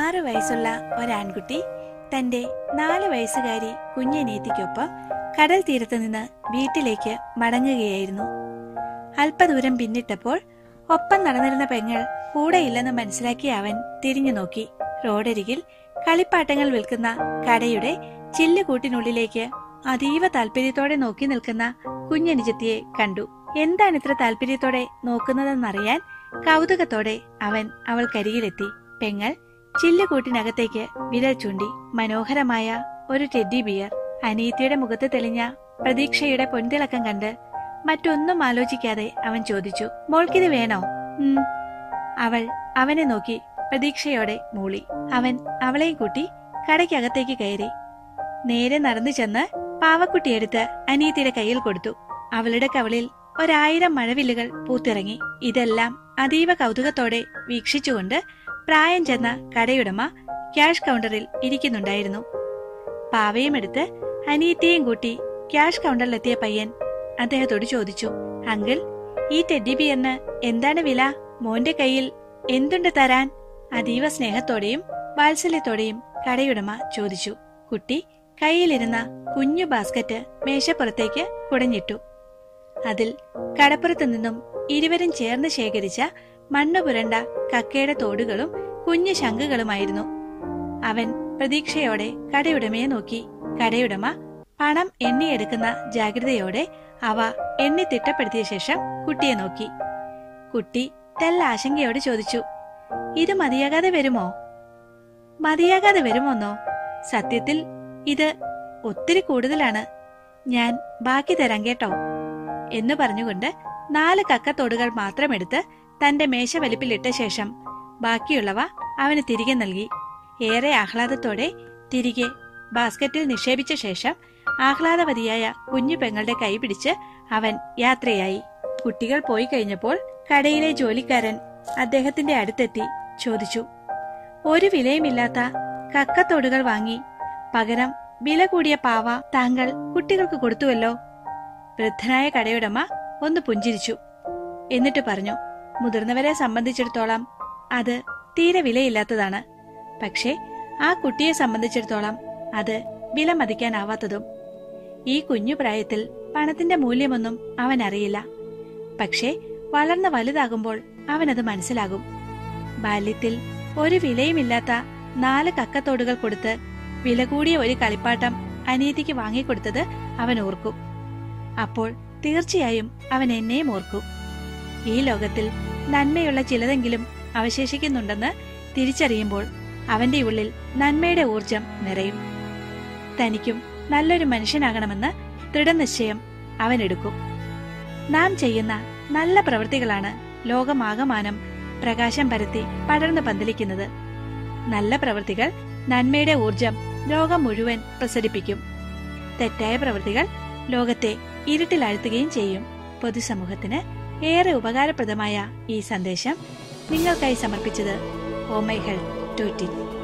ആറു വയസ്സുള്ള ഒരാൺകുട്ടി തന്റെ നാല് വയസ്സുകാരി കുഞ്ഞനീത്തിക്കൊപ്പം കടൽ തീരത്ത് നിന്ന് വീട്ടിലേക്ക് മടങ്ങുകയായിരുന്നു അല്പദൂരം പിന്നിട്ടപ്പോൾ ഒപ്പം നടന്നിരുന്ന പെങ്ങൾ കൂടെയില്ലെന്ന് മനസ്സിലാക്കിയ അവൻ തിരിഞ്ഞു നോക്കി റോഡരികിൽ കളിപ്പാട്ടങ്ങൾ വിൽക്കുന്ന കടയുടെ ചില്ലുകൂട്ടിനുള്ളിലേക്ക് അതീവ താല്പര്യത്തോടെ നോക്കി നിൽക്കുന്ന കുഞ്ഞനുജത്തിയെ കണ്ടു എന്താണ് ഇത്ര താല്പര്യത്തോടെ നോക്കുന്നതെന്നറിയാൻ കൗതുകത്തോടെ അവൻ അവൾക്കരികിലെത്തി പെങ്ങൾ ചില്ലുകൂട്ടിനകത്തേക്ക് വിരൽ ചൂണ്ടി മനോഹരമായ ഒരു ടെഡി ബിയർ അനീത്തിയുടെ മുഖത്ത് തെളിഞ്ഞ പ്രതീക്ഷയുടെ പൊൻതിളക്കം കണ്ട് മറ്റൊന്നും ആലോചിക്കാതെ അവൻ ചോദിച്ചു മോൾക്കിത് വേണോ ഉം അവൾ അവനെ നോക്കി പ്രതീക്ഷയോടെ മൂളി അവൻ അവളെയും കൂട്ടി കടയ്ക്കകത്തേക്ക് കയറി നേരെ നടന്നു ചെന്ന് പാവക്കുട്ടിയെടുത്ത് അനീത്തിയുടെ കയ്യിൽ കൊടുത്തു അവളുടെ കവളിൽ ഒരായിരം മഴവില്ലുകൾ പൂത്തിറങ്ങി ഇതെല്ലാം അതീവ കൗതുകത്തോടെ വീക്ഷിച്ചുകൊണ്ട് പ്രായം ചെന്ന കടയുടമ ക്യാഷ് കൗണ്ടറിൽ ഇരിക്കുന്നുണ്ടായിരുന്നു പാവയും എടുത്ത് അനിയത്തിയെയും കൂട്ടി ക്യാഷ് കൗണ്ടറിലെത്തിയ പയ്യൻ അദ്ദേഹത്തോട് ചോദിച്ചു അങ്കിൾ ഈ ടെഡി ബിയറിന് എന്താണ് വില മോന്റെ കയ്യിൽ എന്തുണ്ട് തരാൻ അതീവ സ്നേഹത്തോടെയും വാത്സല്യത്തോടെയും കടയുടമ ചോദിച്ചു കുട്ടി കയ്യിലിരുന്ന കുഞ്ഞു ബാസ്ക്കറ്റ് മേശപ്പുറത്തേക്ക് കുടഞ്ഞിട്ടു അതിൽ കടപ്പുറത്തു നിന്നും ഇരുവരും ചേർന്ന് ശേഖരിച്ച മണ്ണ് പുരണ്ട കക്കയുടെ തോടുകളും കുഞ്ഞു ശംഖുകളുമായിരുന്നു അവൻ പ്രതീക്ഷയോടെ കടയുടമയെ നോക്കി കടയുടമ പണം എണ്ണിയെടുക്കുന്ന ജാഗ്രതയോടെ അവ എണ്ണി തിട്ടപ്പെടുത്തിയ ശേഷം കുട്ടിയെ നോക്കി കുട്ടി തെല്ല ആശങ്കയോട് ചോദിച്ചു ഇത് മതിയാകാതെ വരുമോ മതിയാകാതെ വരുമോന്നോ സത്യത്തിൽ ഇത് ഒത്തിരി കൂടുതലാണ് ഞാൻ ബാക്കി തരാം കേട്ടോ എന്ന് പറഞ്ഞുകൊണ്ട് നാല് കക്കത്തോടുകൾ മാത്രമെടുത്ത് തന്റെ മേശ വലിപ്പിലിട്ട ശേഷം ബാക്കിയുള്ളവ അവന് തിരികെ നൽകി ഏറെ ആഹ്ലാദത്തോടെ തിരികെ ബാസ്ക്കറ്റിൽ നിക്ഷേപിച്ച ശേഷം ആഹ്ലാദവതിയായ കുഞ്ഞു പെങ്ങളുടെ കൈ പിടിച്ച് അവൻ യാത്രയായി കുട്ടികൾ പോയി കഴിഞ്ഞപ്പോൾ കടയിലെ ജോലിക്കാരൻ അദ്ദേഹത്തിന്റെ അടുത്തെത്തി ചോദിച്ചു ഒരു വിലയുമില്ലാത്ത കക്കത്തോടുകൾ വാങ്ങി പകരം വില കൂടിയ പാവ താങ്കൾ കുട്ടികൾക്ക് കൊടുത്തുവല്ലോ വൃദ്ധനായ കടയുടമ ഒന്ന് പുഞ്ചിരിച്ചു എന്നിട്ട് പറഞ്ഞു മുതിർന്നവരെ സംബന്ധിച്ചിടത്തോളം അത് തീരെ വിലയില്ലാത്തതാണ് പക്ഷേ ആ കുട്ടിയെ സംബന്ധിച്ചിടത്തോളം അത് വില മതിക്കാനാവാത്തതും ഈ കുഞ്ഞു പ്രായത്തിൽ പണത്തിന്റെ മൂല്യമൊന്നും അവൻ അറിയില്ല പക്ഷേ വളർന്ന് വലുതാകുമ്പോൾ അവനത് മനസ്സിലാകും ബാല്യത്തിൽ ഒരു വിലയുമില്ലാത്ത നാല് കക്കത്തോടുകൾ കൊടുത്ത് വില കൂടിയ ഒരു കളിപ്പാട്ടം അനീതിക്ക് വാങ്ങിക്കൊടുത്തത് അവൻ ഓർക്കും അപ്പോൾ തീർച്ചയായും അവൻ എന്നെയും ഓർക്കും ഈ ലോകത്തിൽ നന്മയുള്ള ചിലതെങ്കിലും അവശേഷിക്കുന്നുണ്ടെന്ന് തിരിച്ചറിയുമ്പോൾ അവന്റെ ഉള്ളിൽ നന്മയുടെ ഊർജം നിറയും തനിക്കും നല്ലൊരു മനുഷ്യനാകണമെന്ന് ദൃഢനിശ്ചയം അവനെടുക്കും നാം ചെയ്യുന്ന നല്ല പ്രവൃത്തികളാണ് ലോകമാകമാനം പ്രകാശം പരത്തി പടർന്നു പന്തലിക്കുന്നത് നല്ല പ്രവൃത്തികൾ നന്മയുടെ ഊർജം ലോകം മുഴുവൻ പ്രസരിപ്പിക്കും തെറ്റായ പ്രവൃത്തികൾ ലോകത്തെ ഇരുട്ടിലാഴ്ത്തുകയും ചെയ്യും പൊതുസമൂഹത്തിന് ഏറെ ഉപകാരപ്രദമായ ഈ സന്ദേശം നിങ്ങൾക്കായി സമർപ്പിച്ചത് ഓ മൈ ഹെൽത്ത് ടു